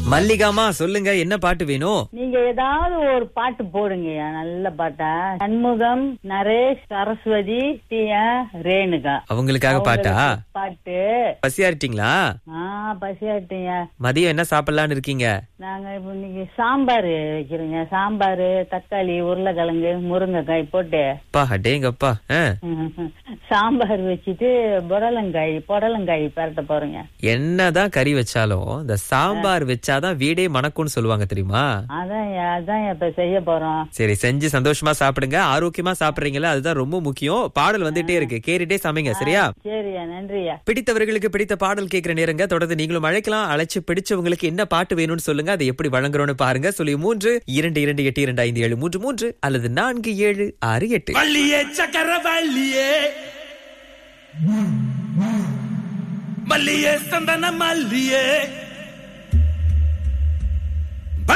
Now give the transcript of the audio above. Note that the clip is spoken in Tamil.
மல்லிகாமா சொல்லுங்க என்ன பாட்டு வேணும் நீங்க ஏதாவது ஒரு பாட்டு போடுங்கய்யா நல்ல பாட்டா சண்முகம் நரேஷ் சரஸ்வதி டியா ரேணுகா அவங்களுக்காக பாட்டா அவங்களுக்கு பாட்டு பசியா இருக்கீங்களா ஆ பசியாட்டியா மதியம் என்ன சாப்பிடலாம்னு இருக்கீங்க நாங்க இப்ப இன்னைக்கு சாம்பார் வைக்கிறோங்க சாம்பார் தக்காளி உருளைக்கிழங்கு முருங்கைக்காய் போட்டு அப்பா அடேங்கப்பா ஆ. சாம்பார் வச்சுட்டு புடலங்காய் புடலங்காய் பரட்ட போறேங்க என்னதான் கறி வச்சாலும் இந்த சாம்பார் வச்சாதான் வீடே மணக்கும்னு சொல்லுவாங்க தெரியுமா அதான் அதான் இப்ப செய்ய போறோம் சரி செஞ்சு சந்தோஷமா சாப்பிடுங்க ஆரோக்கியமா சாப்பிடுறீங்களா அதுதான் ரொம்ப முக்கியம் பாடல் வந்துட்டே இருக்கு கேட்டுட்டே சமைங்க சரியா சரியா நன்றியா பிடித்தவர்களுக்கு பிடித்த பாடல் கேட்கிற நேரங்க தொடர்ந்து நீங்களும் அழைக்கலாம் அழைச்சு பிடிச்சவங்களுக்கு என்ன பாட்டு வேணும்னு சொல்லுங்க அதை எப்படி வழங்குறோம்னு பாருங்க சொல்லி மூன்று இரண்டு இரண்டு எட்டு இரண்டு ஐந்து ஏழு மூன்று மூன்று அல்லது நான்கு ஏழு ஆறு எட்டு வள்ளியே சக்கர வள்ளியே மல்லியே சந்தன மல்லியே